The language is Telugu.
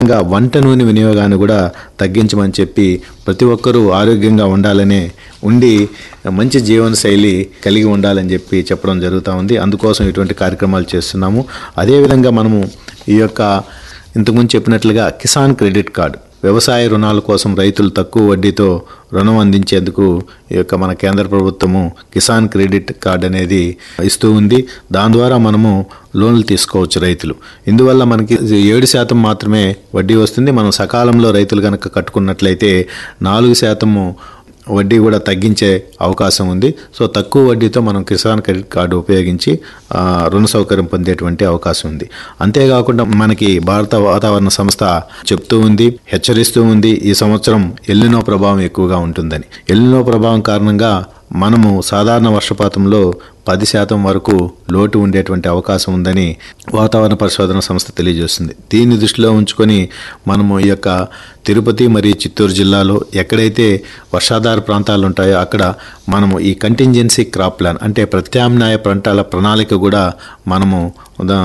అదేవిధంగా వంట నూనె వినియోగాన్ని కూడా తగ్గించమని చెప్పి ప్రతి ఒక్కరూ ఆరోగ్యంగా ఉండాలనే ఉండి మంచి జీవన శైలి కలిగి ఉండాలని చెప్పి చెప్పడం జరుగుతూ ఉంది అందుకోసం ఇటువంటి కార్యక్రమాలు చేస్తున్నాము అదేవిధంగా మనము ఈ యొక్క ఇంతకుముందు చెప్పినట్లుగా కిసాన్ క్రెడిట్ కార్డు వ్యవసాయ రుణాల కోసం రైతులు తక్కువ వడ్డీతో రుణం అందించేందుకు ఈ యొక్క మన కేంద్ర ప్రభుత్వము కిసాన్ క్రెడిట్ కార్డ్ అనేది ఇస్తూ ఉంది దాని ద్వారా మనము లోన్లు తీసుకోవచ్చు రైతులు ఇందువల్ల మనకి ఏడు శాతం మాత్రమే వడ్డీ వస్తుంది మనం సకాలంలో రైతులు కనుక కట్టుకున్నట్లయితే నాలుగు శాతము వడ్డీ కూడా తగ్గించే అవకాశం ఉంది సో తక్కువ వడ్డీతో మనం కిసాన్ క్రెడిట్ కార్డు ఉపయోగించి ఆ, రుణ సౌకర్యం పొందేటువంటి అవకాశం ఉంది అంతేకాకుండా మనకి భారత వాతావరణ సంస్థ చెప్తూ ఉంది హెచ్చరిస్తూ ఉంది ఈ సంవత్సరం ఎల్లినో ప్రభావం ఎక్కువగా ఉంటుందని ఎల్లినో ప్రభావం కారణంగా మనము సాధారణ వర్షపాతంలో పది శాతం వరకు లోటు ఉండేటువంటి అవకాశం ఉందని వాతావరణ పరిశోధన సంస్థ తెలియజేస్తుంది దీన్ని దృష్టిలో ఉంచుకొని మనము ఈ యొక్క తిరుపతి మరియు చిత్తూరు జిల్లాలో ఎక్కడైతే వర్షాధార ప్రాంతాలు ఉంటాయో అక్కడ మనము ఈ కంటింజెన్సీ క్రాప్ ప్లాన్ అంటే ప్రత్యామ్నాయ పంటల ప్రణాళిక కూడా మనము ఉదా-